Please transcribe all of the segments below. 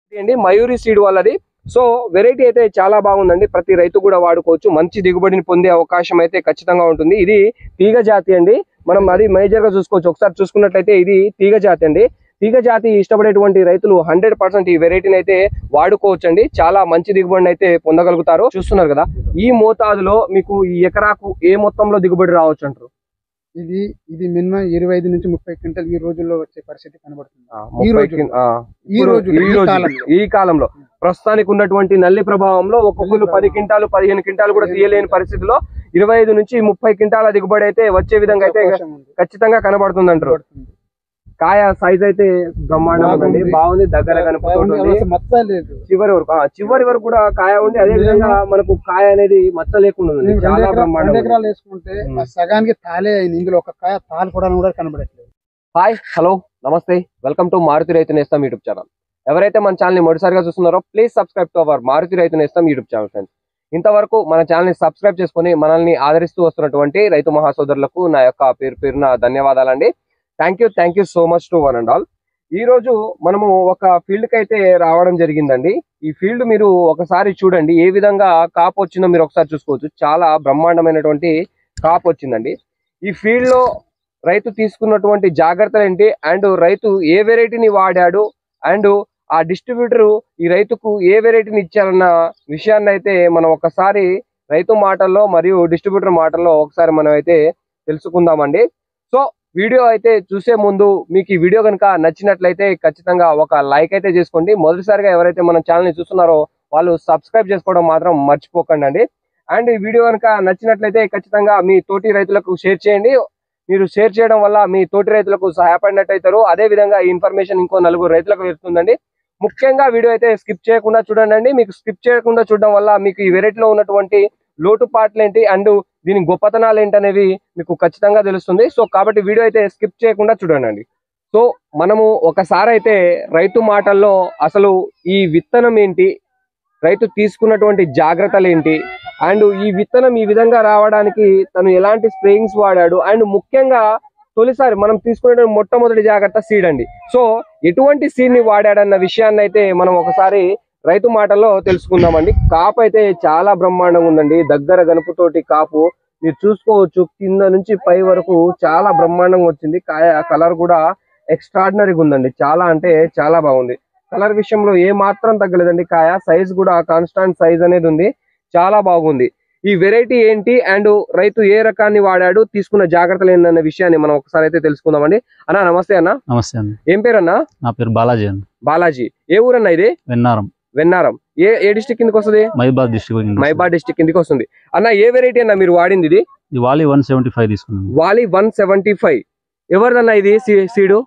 ఇది అండి మయూరి సీడ్ వాళ్ళది సో వెరైటీ అయితే చాలా బాగుందండి ప్రతి రైతు కూడా వాడుకోవచ్చు మంచి దిగుబడిని పొందే అవకాశం అయితే ఖచ్చితంగా ఉంటుంది ఇది తీగ జాతి అండి మనం అది మేజర్ గా చూసుకోవచ్చు ఒకసారి చూసుకున్నట్లయితే ఇది తీగ జాతి అండి తీగ జాతి ఇష్టపడేటువంటి రైతులు హండ్రెడ్ పర్సెంట్ ఈ వెరైటీని అయితే వాడుకోవచ్చు అండి చాలా మంచి దిగుబడిని అయితే పొందగలుగుతారు చూస్తున్నారు కదా ఈ మోతాదులో మీకు ఈ ఎకరాకు ఏ మొత్తంలో దిగుబడి రావచ్చు అంటారు ఇది ఇది మినిమం ఇరవై ఐదు నుంచి ముప్పై క్వింటల్ ఈ రోజుల్లో వచ్చే పరిస్థితి కనబడుతుంది ఆ, ఈ ముప్పై రోజు- కిం- ఆ, ఈ ఇప్పుడు రోజు ఈ రోజు ఈ కాలంలో ప్రస్తుతానికి ఉన్నటువంటి నల్లి ప్రభావంలో ఒక్కొక్కరు పది క్వింటాలు పదిహేను క్వింటాలు కూడా తీయలేని పరిస్థితిలో ఇరవై ఐదు నుంచి ముప్పై క్వింటాల దిగుబడి అయితే వచ్చే విధంగా అయితే అవకాశం ఉంది. ఖచ్చితంగా కనబడుతుంది అంటారు కనబడుతుంది. కాయ సైజ్ అయితే బ్రహ్మాండంగా ఉందండి బాగుంది. బాగుంది దగ్గర బాగుంది, కనిపిస్తుంది అసలు మచ్చ లేదు చివరి వరకు ఆ, చివరి వరకు కూడా కాయ ఉంది అదే విధంగా మనకు కాయ అనేది మచ్చ లేకుండా ఉంది మేము రెండు చాలా ఎకరా- రెండు బ్రహ్మాండంగా ఉంది. ఎకరాలు వేసుకుంటే ఉమ్. ఆ సగానికి తాలే అయింది ఇందులో ఒక కాయ తాలు కూడా కూడా కనబడట్లేదు హాయ్ హలో నమస్తే welcome to Maruthi Raithu Nestham YouTube channel ఎవరైతే మన ఛానల్ ని మొదటిసారిగా చూస్తున్నారో please subscribe to our Maruthi Raithu Nestham YouTube channel friends ఇంతవరకు మన ఛానల్ ని సబ్స్క్రైబ్ చేసుకుని మనల్ని ఆదరిస్తూ వస్తున్నటువంటి రైతు మహాసోదరులకు నా యొక్క పేరు పేరున ధన్యవాదాలండి thank you thank you so much to one and all ఈ రోజు మనము ఒక ఫీల్డ్ కి అయితే రావడం జరిగిందండి ఈ ఫీల్డ్ మీరు ఒకసారి చూడండి ఏ విధంగా కాపు వచ్చిందో మీరు ఒకసారి చూసుకోవచ్చు చాలా బ్రహ్మాండమైనటువంటి కాపు వచ్చిందండి ఈ ఫీల్డ్ లో రైతు తీసుకున్నటువంటి జాగ్రత్తలు ఏంటి అండ్ రైతు ఏ వెరైటీని వాడాడు అండ్ ఆ డిస్ట్రిబ్యూటర్ ఈ రైతుకు ఏ వెరైటీని ఇచ్చారన్న విషయాన్ని అయితే మనం ఒకసారి రైతు మాటల్లో మరియు డిస్ట్రిబ్యూటర్ మాటల్లో ఒకసారి మనం అయితే తెలుసుకుందామండి సో వీడియో అయితే చూసే ముందు మీకు ఈ వీడియో కనుక నచ్చినట్లయితే ఖచ్చితంగా ఒక లైక్ అయితే చేసుకోండి మొదటిసారిగా ఎవరైతే మన ఛానల్ ని చూస్తున్నారో వాళ్ళు సబ్స్క్రైబ్ చేసుకోవడం మాత్రం మర్చిపోకండి అండి అండ్ ఈ వీడియో కనుక నచ్చినట్లయితే ఖచ్చితంగా మీ తోటి రైతులకు షేర్ చేయండి మీరు షేర్ చేయడం వల్ల మీ తోటి రైతులకు సహాయపడినట్టు అవుతారు అదే విధంగా ఈ ఇన్ఫర్మేషన్ ఇంకో నలుగురు రైతులకు వెళ్తుందండి ముఖ్యంగా వీడియో అయితే స్కిప్ చేయకుండా చూడండి మీకు స్కిప్ చేయకుండా చూడడం వల్ల మీకు ఈ వెరైటీలో ఉన్నటువంటి లోటుపాట్లు ఏంటి అండ్ దీని గొప్పతనాలు ఏంటి అనేవి మీకు ఖచ్చితంగా తెలుస్తుంది సో కాబట్టి వీడియో అయితే స్కిప్ చేయకుండా చూడండి సో మనము ఒకసారి అయితే రైతు మాటల్లో అసలు ఈ విత్తనం ఏంటి రైతు తీసుకున్నటువంటి జాగ్రత్తలు ఏంటి అండ్ ఈ విత్తనం ఈ విధంగా రావడానికి తను ఎలాంటి స్ప్రేయింగ్స్ వాడాడు అండ్ ముఖ్యంగా తొలిసారి మనం తీసుకునే మొట్టమొదటి జాగ్రత్త సీడ్ అండి సో ఎటువంటి సీడ్ ని వాడాడన్న విషయాన్ని అయితే మనం ఒకసారి రైతు మాటల్లో తెలుసుకుందామండి కాపు అయితే చాలా బ్రహ్మాండంగా ఉందండి దగ్గర గనుపుతోటి కాపు మీరు చూసుకోవచ్చు కింద నుంచి పై వరకు చాలా బ్రహ్మాండంగా వచ్చింది కాయ కలర్ కూడా ఎక్స్ట్రాడినరీగా ఉందండి చాలా అంటే చాలా బాగుంది కలర్ విషయంలో ఏ మాత్రం తగ్గలేదండి కాయ సైజ్ కూడా కాన్స్టాంట్ సైజ్ అనేది ఉంది చాలా బాగుంది ఈ వెరైటీ ఏంటి అండ్ రైతు ఏ రకాన్ని వాడాడు తీసుకున్న జాగ్రత్తలు ఏంటన్న విషయాన్ని మనం ఒకసారి అయితే తెలుసుకుందామండి అన్న నమస్తే అన్న నమస్తే అండి ఏం పేరు అన్న నా పేరు బాలాజీ అండి బాలాజీ ఏ ఊరన్న ఇది వెన్నారం వెన్నారం ఏ ఏ డిస్టిక్ కిందకి వస్తుంది మైబాద్ డిస్ట్రిక్ట్ మైబా డిస్టిక్ కిందకి వస్తుంది అన్న ఏ వెరైటీ అన్న మీరు వాడింది ఇది ఇది వాలి వన్ సెవెంటీ ఫైవ్ తీసుకున్నాను వాలి వన్ సెవెంటీ ఫైవ్ ఎవరిదన్న ఇది సీ- సీడు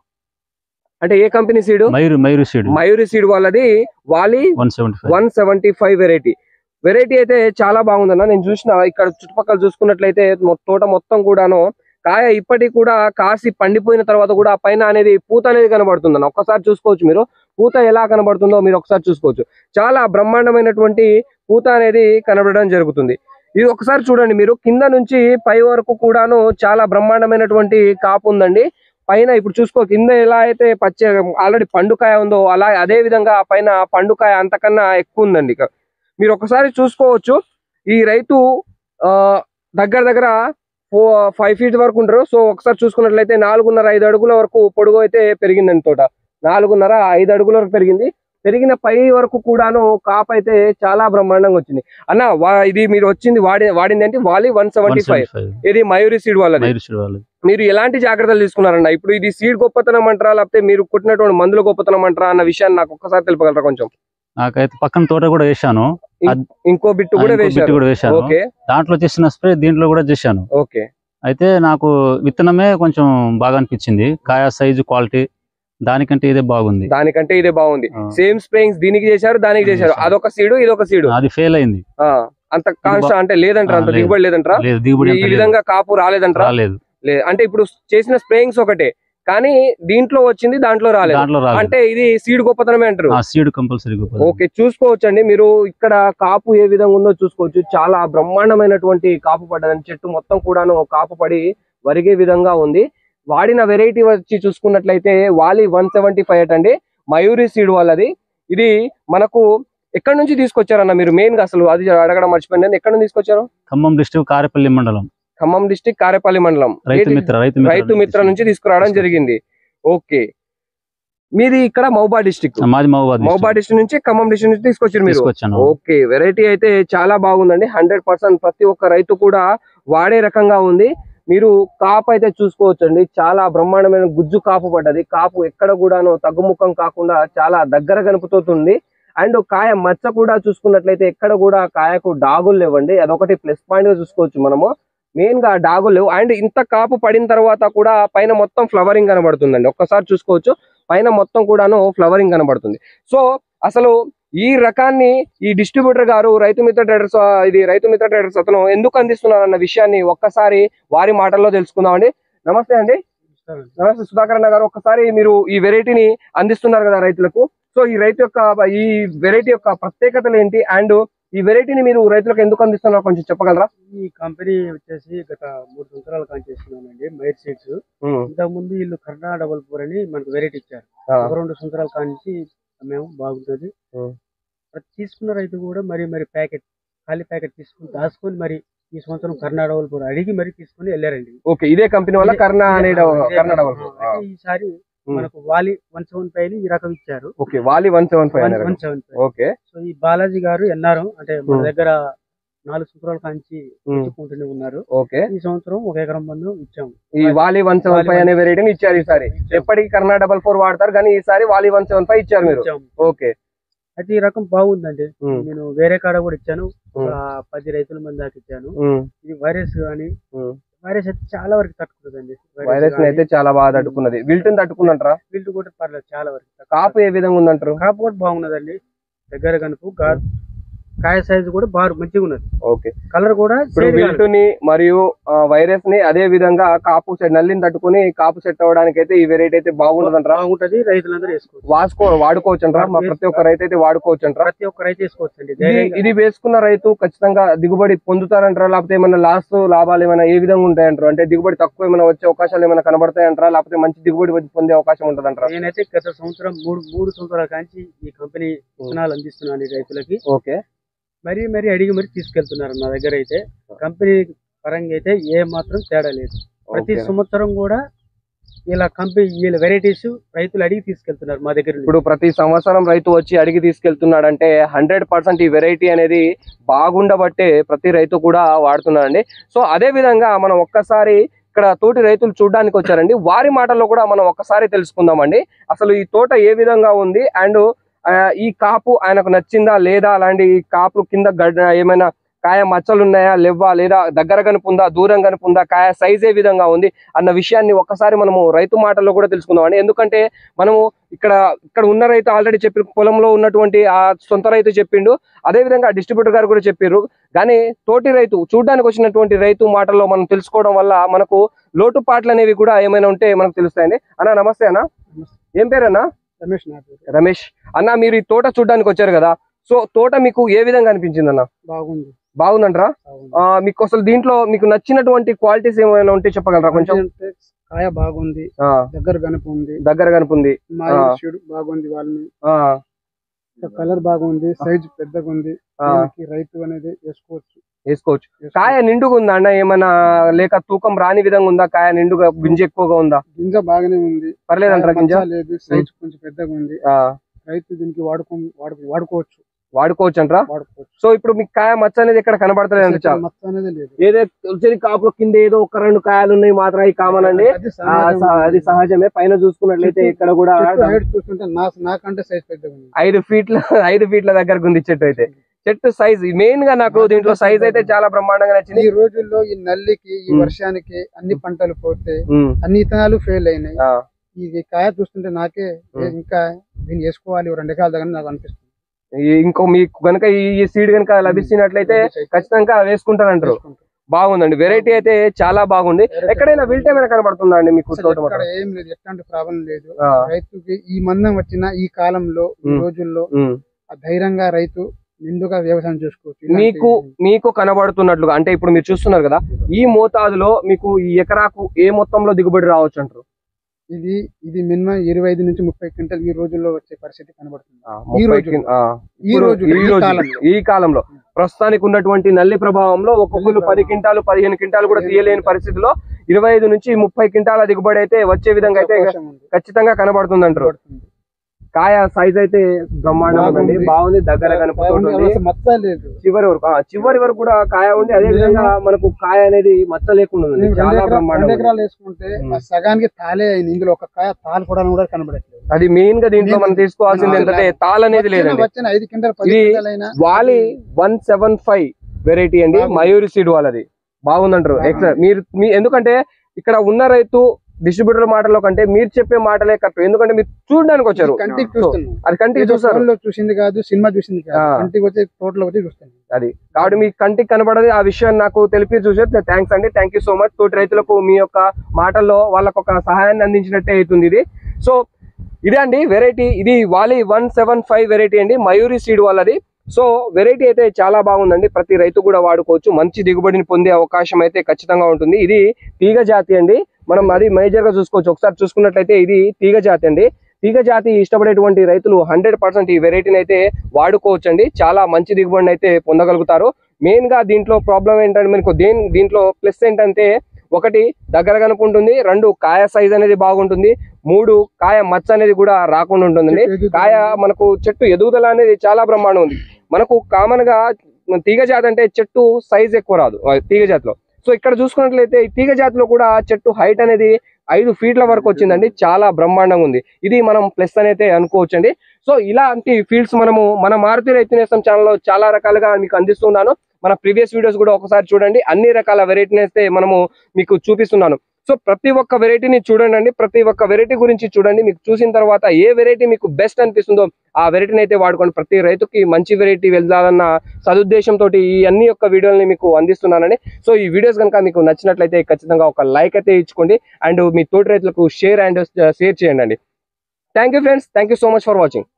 అంటే ఏ కంపెనీ సీడు మైరు మైరు సీడ్ మయూరి సీడ్ వాళ్ళది వాలి one seventy five one seventy five variety variety అయితే చాలా బాగుందన్న నేను చూసిన ఇక్కడ చుట్టుపక్కల చూసుకున్నట్లయితే మొ- తోట మొత్తం కూడాను కాయ ఇప్పటికి కూడా కాసి పండిపోయిన తర్వాత కూడా ఆ పైన అనేది పూత అనేది కనబడుతుందన్న ఒక్కసారి చూసుకోవచ్చు మీరు పూత ఎలా కనబడుతుందో మీరు ఒకసారి చూసుకోవచ్చు చాలా బ్రహ్మాండమైనటువంటి పూత అనేది కనబడడం జరుగుతుంది ఇది ఒకసారి చూడండి మీరు కింద నుంచి పై వరకు కూడాను చాలా బ్రహ్మాండమైనటువంటి కాపు ఉందండి పైన ఇప్పుడు చూసుకో కింద ఎలా అయితే పచ్చ ఆల్రెడీ పండుకాయ ఉందో అలా అదే విధంగా పైన పండుకాయ అంతకన్నా ఎక్కువ ఉందండి ఇక మీరు ఒకసారి చూసుకోవచ్చు ఈ రైతు ఆ దగ్గర దగ్గర ఫో ఫైవ్ ఫీట్ వరకు ఉంటారు సో ఒకసారి చూసుకున్నట్లయితే నాలుగున్నర ఐదు అడుగుల వరకు పొడుగు అయితే పెరిగిందండి తోట నాలుగున్నర ఐదు అడుగుల వరకు పెరిగింది పెరిగిన పై వరకు కూడాను కాపు అయితే చాలా బ్రహ్మాండంగా వచ్చింది అన్న వా- ఇది మీరు వచ్చింది వాడి వాడింది అంటే వాలి one one seventy five seventy five ఇది మయూరి సీడ్ వాళ్ళది మైరు సీడ్ వాళ్ళు మీరు ఎలాంటి జాగ్రత్తలు తీసుకున్నారన్న ఇప్పుడు ఇది సీడ్ గొప్పతనం అంటారా లేకపోతే మీరు కుట్టినటువంటి మందుల గొప్పతనం అంటారా అన్న విషయాన్ని నాకు ఒక్కసారి తెలుపగలరా కొంచెం నాకైతే పక్కన తోట కూడా వేశాను ఇంకో బిట్టు కూడా ఇంకో బిట్ వేశారు కూడా వేశాను ఓకే దాంట్లో చేసిన స్ప్రే దీంట్లో కూడా చేశాను ఓకే అయితే నాకు విత్తనమే కొంచెం బాగా అనిపించింది కాయ సైజు క్వాలిటీ దానికంటే ఇదే బాగుంది దానికంటే ఇదే బాగుంది ఆ, సేమ్ స్ప్రేయింగ్స్ దీనికి చేశారు దానికి చేశారు చేశారు. అదొక సీడు ఇదొక సీడు అది ఫెయిల్ అయింది ఆ, అంత కాన్స్టా అంటే లేదంటారా ఆ, అంత లేదు. దిగుబడి లేదంటారా లేదు దిగుబడి ఈ అంత లేదు. విధంగా కాపు రాలేదంటారా రాలేదు లేదు అంటే ఇప్పుడు చేసిన స్ప్రేయింగ్స్ ఒకటే కానీ దీంట్లో వచ్చింది దాంట్లో రాలేదు దాంట్లో రాలేదు అంటే ఇది సీడ్ గొప్పతనమే అంటారు ఆ సీడ్ కంపల్సరీ ఓకే చూసుకోవచ్చండి మీరు ఇక్కడ కాపు ఏ విధంగా ఉందో చూసుకోవచ్చు చాలా బ్రహ్మాండమైనటువంటి కాపు పడ్డదని చెట్టు మొత్తం కూడాను కాపు పడి వరిగే విధంగా ఉంది వాడిన వెరైటీ వచ్చి చూసుకున్నట్లయితే వాలి వన్ సెవెంటీ ఫైవ్ అండి మయూరి సీడ్ వాళ్ళది ఇది మనకు ఎక్కడి నుంచి తీసుకొచ్చారన్న మీరు మెయిన్ గా అసలు అది అడగడం మర్చిపోయింది ఎక్కడ నుంచి తీసుకొచ్చారు ఖమ్మం డిస్ట్రిక్ట్ కారేపల్లి మండలం ఖమ్మం డిస్టిక్ కారేపల్లి మండలం రైతు ఏంటి? మిత్ర రైతు మిత్ర రైతు మిత్ర నుంచి తీసుకురావడం జరిగింది ఓకే మీది ఇక్కడ మౌబా డిస్టిక్ మాది మహబూబాద్ మౌబా డిస్టిక్ నుంచి ఖమ్మం డిస్టిక్ నుంచి తీసుకొచ్చారు మీరు తీసుకొచ్చాను ఓకే వెరైటీ అయితే చాలా బాగుందండి హండ్రెడ్ పర్సెంట్ ప్రతి ఒక్క రైతు కూడా వాడే రకంగా ఉంది మీరు కాపు అయితే చూసుకోవచ్చండి చాలా బ్రహ్మాండమైన గుజ్జు కాపు పడ్డది కాపు ఎక్కడ కూడాను తగ్గుముఖం కాకుండా చాలా దగ్గర కనుపుతోంది అండ్ కాయ మచ్చ కూడా చూసుకున్నట్లయితే ఎక్కడ కూడా కాయకు డాగులు లేవండి అదొకటి ప్లస్ పాయింట్ గా చూసుకోవచ్చు మనము మెయిన్ గా డాగులు లేవు అండ్ ఇంత కాపు పడిన తర్వాత కూడా పైన మొత్తం ఫ్లవరింగ్ కనబడుతుందండి ఒక్కసారి చూసుకోవచ్చు పైన మొత్తం కూడాను ఫ్లవరింగ్ కనబడుతుంది సో అసలు ఈ రకాన్ని ఈ డిస్ట్రిబ్యూటర్ గారు రైతు మిత్ర ట్రేడర్స్ ఆ, ఇది రైతు మిత్ర ట్రేడర్స్ అతను ఎందుకు అందిస్తున్నారు అన్న విషయాన్ని ఒక్కసారి వారి మాటల్లో తెలుసుకుందామండి నమస్తే అండి నమస్తే సుధాకర్ అన్న గారు ఒక్కసారి మీరు ఈ వెరైటీని అందిస్తున్నారు కదా రైతులకు సో ఈ రైతు యొక్క ఈ వెరైటీ యొక్క ప్రత్యేకతలు ఏంటి అండ్ ఈ వెరైటీని మీరు రైతులకు ఎందుకు అందిస్తున్నారు కొంచెం చెప్పగలరా ఈ కంపెనీ వచ్చేసి గత మూడు సంవత్సరాల కాలం చేస్తున్నానండి మైర్ సీడ్స్ ఇంతకు ముందు వీళ్ళు కర్ణా డబల్ ఫోర్ అని మనకు వెరైటీ ఇచ్చారు ఒక రెండు సంవత్సరాల కాంచి మేము బాగుంటుంది ఉం. ప్రతి తీసుకున్న రైతు కూడా మరి మరి ప్యాకెట్ ఖాళీ ప్యాకెట్ తీసుకుని దాచుకొని మరి ఈ సంవత్సరం కర్ణా డబల్ ఫోర్ అడిగి మరి తీసుకుని వెళ్ళారండి ఓకే ఇదే కంపెనీ వల్ల కర్ణ అనే ఇదే కర్ణ కంపెనీ. డబల్ అయితే ఈసారి ఉం. మనకు వాలి వన్ సెవెన్ ఫైవ్ ఈ రకం ఇచ్చారు ఓకే వాలి one seven five one seven five okay so ఈ బాలాజీ గారు ఎన్ఆర్ అంటే మన ఉం. దగ్గర నాలుగు సంవత్సరాల కాంచి ఉం. తెచ్చుకుంటూనే ఉన్నారు ఓకే ఈ సంవత్సరం ఒక ఎకరం మందు ఇచ్చాము ఈ వాలి వన్ సెవెన్ ఫైవ్ అనే వెరైటీని ఇచ్చారు ఈసారి ఎప్పటికీ కర్ణా డబల్ ఫోర్ వాడతారు కానీ ఈసారి వాలి వన్ సెవెన్ ఫైవ్ ఇచ్చారు మీరు ఇచ్చాము ఓకే అయితే ఈ రకం బాగుందండి ఉం. నేను వేరే కాడ కూడా ఇచ్చాను ఒక ఉం. పది రైతుల మంది దాకా ఇచ్చాను ఉమ్, ఇది వైరస్ కానీ ఉమ్. వైరస్ అయితే చాలా వరకు తట్టుకుంటుందండి వైరస్ ని అయితే చాలా బాగా తట్టుకున్నది విల్టన్ తట్టుకుందంటారా వీళ్ళు కూడా పర్లేదు చాలా వరకు తట్టుకుంటుంది. కాపు ఏ విధంగా ఉందంటారు కాపు కూడా బాగున్నదండి దగ్గర కనుపు గా- కాయ సైజు కూడా బాగా మంచిగా ఉన్నది ఓకే కలర్ కూడా ఇప్పుడు shade కాదు. విల్టుని మరియు ఆ, వైరస్ ని అదే విధంగా కాపు సెట్ నల్లిని తట్టుకుని కాపు సెట్ అవ్వడానికి అయితే ఈ వెరైటీ అయితే బాగుంటదంటారా బాగుంటది రైతులందరూ వేసుకోవచ్చు వాసుకో వాడుకోవచ్చు అంటారా మా ప్రతి ఒక్క రైతు అయితే వాడుకోవచ్చు అంటారా ప్రతి ఒక్క రైతు వేసుకోవచ్చు అండి ఇది ఇది వేసుకున్న రైతు ఖచ్చితంగా దిగుబడి పొందుతారంటారా లేకపోతే ఏమైనా లాస్ లాభాలు ఏమైనా ఏ విధంగా ఉంటాయంటారు అంటే దిగుబడి తక్కువ ఏమైనా వచ్చే అవకాశాలు ఏమైనా కనబడతాయంటారా లేకపోతే మంచి దిగుబడి వచ్చి పొందే అవకాశం ఉంటదంటారా నేనైతే గత సంవత్సరం మూడు మూడు సంవత్సరాల కాంచి ఈ కంపెనీ విత్తనాలు అందిస్తున్నాను ఈ రైతులకి ఓకే మరీ మరీ అడిగి మరీ తీసుకెళ్తున్నారు నా దగ్గర అయితే కంపెనీ పరంగా అయితే ఏ మాత్రం తేడా లేదు ప్రతి ఓకే. సంవత్సరం కూడా ఇలా కంపెనీ వీళ్ళ వెరైటీస్ రైతులు అడిగి తీసుకెళ్తున్నారు మా దగ్గర నుంచి. ఇప్పుడు ప్రతి సంవత్సరం రైతు వచ్చి అడిగి తీసుకెళ్తున్నాడంటే హండ్రెడ్ పర్సెంట్ ఈ వెరైటీ అనేది బాగుండబట్టే ప్రతి రైతు కూడా వాడుతున్నాడండి సో అదే విధంగా మనం ఒక్కసారి ఇక్కడ తోటి రైతులు చూడడానికి వచ్చారండి వారి మాటల్లో కూడా మనం ఒక్కసారి తెలుసుకుందామండి అసలు ఈ తోట ఏ విధంగా ఉంది అండ్ ఈ కాపు ఆయనకు నచ్చిందా లేదా అలాంటి ఈ కాపు కింద గడ్డ ఏమైనా కాయ మచ్చలు ఉన్నాయా లేవా లేదా దగ్గర కనుపుందా దూరం కనుపుందా కాయ సైజ్ ఏ విధంగా ఉంది అన్న విషయాన్ని ఒక్కసారి మనము రైతు మాటల్లో కూడా తెలుసుకుందామండి ఎందుకంటే మనము ఇక్కడ ఇక్కడ ఉన్న రైతు ఆల్రెడీ చెప్పి పొలంలో ఉన్నటువంటి ఆ సొంత రైతు చెప్పిండు అదే విధంగా డిస్ట్రిబ్యూటర్ గారు కూడా చెప్పారు కానీ తోటి రైతు చూడడానికి వచ్చినటువంటి రైతు మాటల్లో మనం తెలుసుకోవడం వల్ల మనకు లోటుపాట్లు అనేవి కూడా ఏమైనా ఉంటే మనకు తెలుస్తాయండి అన్న నమస్తే అన్న ఏం పేరన్నా రమేష్ నా పేరు. రమేష్ అన్న మీరు ఈ తోట చూడడానికి వచ్చారు కదా సో తోట మీకు ఏ విధంగా అనిపించింది అన్న బాగుంది బాగుందంటారా బాగుంది. ఆ, మీకు అసలు దీంట్లో మీకు నచ్చినటువంటి క్వాలిటీస్ ఏమైనా ఉంటే చెప్పగలరా కొంచెం అంటే కాయ బాగుంది ఆ, దగ్గర కనుపు ఉంది దగ్గర కనుపుంది మా ఆ. షీడ్ బాగుంది వాళ్ళని ఆ, కలర్ బాగుంది సైజ్ పెద్దగా ఉంది ఆ, దీనికి రైతు అనేది వేసుకోవచ్చు వేసుకోవచ్చు వేసుకోవచ్చు. కాయ నిండుగా ఉందా అన్న ఏమన్నా లేక తూకం రాని విధంగా ఉందా కాయ నిండుగా గింజ ఎక్కువగా ఉందా గింజ బాగానే ఉంది పర్లేదంటారా గింజ మచ్చ లేదు సైజ్ కొంచెం పెద్దగా ఉంది ఆ, రైతు దీనికి వాడుకో వాడుకో వాడుకోవచ్చు వాడుకోవచ్చు అంటారా వాడుకోవచ్చు సో ఇప్పుడు మీకు కాయ మచ్చ అనేది ఇక్కడ కనబడతలేదు అంట చాలు మచ్చ అనేది లేదు ఏదో తులసి కాపుల కింద ఏదో ఒక రెండు కాయలు ఉన్నాయి మాత్రం ఈ కామన్ అండి అది ఆ, సహజం. స- అది సహజమే పైన చూసుకున్నట్లయితే చెట్టు- ఇక్కడ కూడా చెట్టు height చూస్తుంటే నా నాకంటే సైజ్ పెద్దగా ఉంది ఐదు ఫీట్ల ఐదు ఫీట్ల దగ్గర ఉంది చెట్టు అయితే చెట్టు సైజ్ మెయిన్ గా నాకు దీంట్లో సైజ్ అయితే చాలా బ్రహ్మాండంగా నచ్చింది ఈ రోజుల్లో ఈ నల్లికి ఈ ఉమ్. వర్షానికి అన్ని పంటలు పోతే ఉమ్, అన్ని ఇత్తనాలు ఫెయిల్ అయినాయి ఆ, ఇది కాయ చూస్తుంటే నాకే ఉమ్. ఇంకా దీన్ని వేసుకోవాలి ఓ రెండు ఎకరాల దగ్గర నాకు అనిపిస్తుంది ఈ- ఇంకో మీకు గనక ఈ సీడ్ గనక లభిస్తున్నట్లయితే ఖచ్చితంగా వేసుకుంటారంటారు వేసుకుంటాం. బాగుందండి వెరైటీ అయితే చాలా బాగుంది ఎక్కడైనా విల్ట్ ఏమైనా కనబడుతుందా అండి మీకు అసలు తోట ఎక్కడ మొత్తం? ఏం లేదు ఎట్లాంటి ప్రాబ్లం లేదు ఆ, రైతుకి ఈ మందం వచ్చిన ఈ కాలంలో ఈ ఉమ్. రోజుల్లో ఉమ్. ఆ ధైర్యంగా రైతు నిండుగా వ్యవసాయం చేసుకోవచ్చు ఇలాంటి- మీకు మీకు కనబడుతున్నట్లుగా అంటే ఇప్పుడు మీరు చూస్తున్నారు కదా ఈ మోతాదులో మీకు ఈ ఎకరాకు ఏ మొత్తంలో దిగుబడి రావచ్చు అంటారు ఇది ఇది మినిమం ఇరవై ఐదు నుంచి ముప్పై క్వింటల్ ఈ రోజుల్లో వచ్చే పరిస్థితి కనబడుతుంది ఆ, ఈ ముప్పై రోజు. కిం- ఆ, ఈ ఇప్పుడు రోజు ఈ ఈ రోజు కాలంలో ఈ కాలంలో ప్రస్తుతానికి ఉన్నటువంటి నల్లి ప్రభావంలో ఒక్కొక్కరు పది క్వింటాలు పదిహేను క్వింటాలు కూడా తీయలేని పరిస్థితిలో ఇరవై ఐదు నుంచి ముప్పై క్వింటాల దిగుబడి అయితే వచ్చే విధంగా అయితే అవకాశం ఉంది. ఖచ్చితంగా కనబడుతుంది అంటారు కనబడుతుంది. కాయ సైజ్ అయితే బ్రహ్మాండం ఉందండి బాగుంది. బాగుంది దగ్గర బాగుంది. కనపడుతుంది అసలు మచ్చ లేదు చివరి వరకు ఆ, చివరి వరకు కూడా కాయ ఉంది అదే విధంగా మనకు కాయ అనేది మచ్చ లేకుండా ఉంది మేము రెండు చాలా ఎకరా- బ్రహ్మాండం రెండు ఉంది. ఎకరాలు వేసుకుంటే ఉమ్. ఆ సగానికి తాలే అయింది ఇందులో ఒక కాయ తాలు కూడా కూడా కనబడట్లేదు అది మెయిన్ గా దీంట్లో మనం తీసుకోవాల్సింది మనం ఏంటంటే తాల్ అనేది వచ్చిన- లేదండి వచ్చిన ఐదు క్వింటల్ పది ఇది క్వింటల్ అయినా వాలి వన్ సెవెన్ ఫైవ్ వెరైటీ అండి బాగుంది. మయూరి సీడ్ వాళ్ళది బాగుందంటారు బాగుంది. ఎక్స- మీరు మీ ఎందుకంటే ఇక్కడ ఉన్న రైతు డిస్ట్రిబ్యూటర్ మాటలో కంటే మీరు చెప్పే మాటలే కరెక్ట్ ఎందుకంటే మీరు చూడడానికి వచ్చారు కంటికి సో, చూస్తున్నాం అది కంటికి ఏదో చూస్తారు phone లో చూసింది కాదు సినిమా చూసింది కాదు ఆ. కంటికి వచ్చి తోటలో వచ్చి చూస్తాను అది కాబట్టి మీ కంటికి కనబడది ఆ విషయాన్ని నాకు తెలిపి చూసే థ్యాంక్స్ అండి థ్యాంక్ యూ సో మచ్ తోటి రైతులకు మీ యొక్క మాటల్లో వాళ్ళకు ఒక సహాయాన్ని అందించినట్టే అవుతుంది ఇది సో ఇదే అండి వెరైటీ ఇది వాలి వన్ సెవెన్ ఫైవ్ వెరైటీ అండి మయూరి సీడ్ వాళ్ళది సో వెరైటీ అయితే చాలా బాగుందండి ప్రతి రైతు కూడా వాడుకోవచ్చు మంచి దిగుబడిని పొందే అవకాశం అయితే ఖచ్చితంగా ఉంటుంది ఇది తీగ జాతి అండి మనం అది మేజర్ గా చూసుకోవచ్చు ఒకసారి చూసుకున్నట్లయితే ఇది తీగ జాతి అండి తీగ జాతి ఇష్టపడేటువంటి రైతులు హండ్రెడ్ పర్సెంట్ ఈ వెరైటీని అయితే వాడుకోవచ్చు అండి చాలా మంచి దిగుబడిని అయితే పొందగలుగుతారు మెయిన్ గా దీంట్లో ప్రాబ్లం ఏంటంటే మనకు దేని దీంట్లో ప్లస్ ఏంటంటే ఒకటి దగ్గర కనుకుంటుంది రెండు కాయ సైజ్ అనేది బాగుంటుంది మూడు కాయ మచ్చ అనేది కూడా రాకుండా ఉంటుందండి కాయ మనకు చెట్టు ఎదుగుదల అనేది చాలా బ్రహ్మాండం ఉంది మనకు కామన్ గా తీగ జాతి అంటే చెట్టు సైజ్ ఎక్కువ రాదు ఆ తీగ జాతిలో సో ఇక్కడ చూసుకున్నట్లయితే ఈ తీగ జాతిలో కూడా చెట్టు హైట్ అనేది ఐదు ఫీట్ల వరకు వచ్చిందండి చాలా బ్రహ్మాండంగా ఉంది ఇది మనం ప్లస్ అని అయితే అనుకోవచ్చండి సో ఇలాంటి ఫీల్డ్స్ మనము మన మారుతి రైతు నేస్తం ఛానల్లో చాలా రకాలుగా మీకు అందిస్తున్నాను మన ప్రీవియస్ వీడియోస్ కూడా ఒకసారి చూడండి అన్ని రకాల వెరైటీని అయితే మనము మీకు చూపిస్తున్నాను సో ప్రతి ఒక్క వెరైటీని చూడండి అండి ప్రతి ఒక్క వెరైటీ గురించి చూడండి మీకు చూసిన తర్వాత ఏ వెరైటీ మీకు బెస్ట్ అనిపిస్తుందో ఆ వెరైటీని అయితే వాడుకోండి ప్రతి రైతుకి మంచి వెరైటీ వెళ్ళాలన్న సదుద్దేశంతో ఈ అన్ని యొక్క వీడియోని మీకు అందిస్తున్నానండి సో ఈ వీడియోస్ కనుక మీకు నచ్చినట్లయితే ఖచ్చితంగా ఒక లైక్ అయితే ఇచ్చుకోండి అండ్ మీ తోటి రైతులకు షేర్ అండ్ షేర్ చేయండి అండి thank you friends thank you so much for watching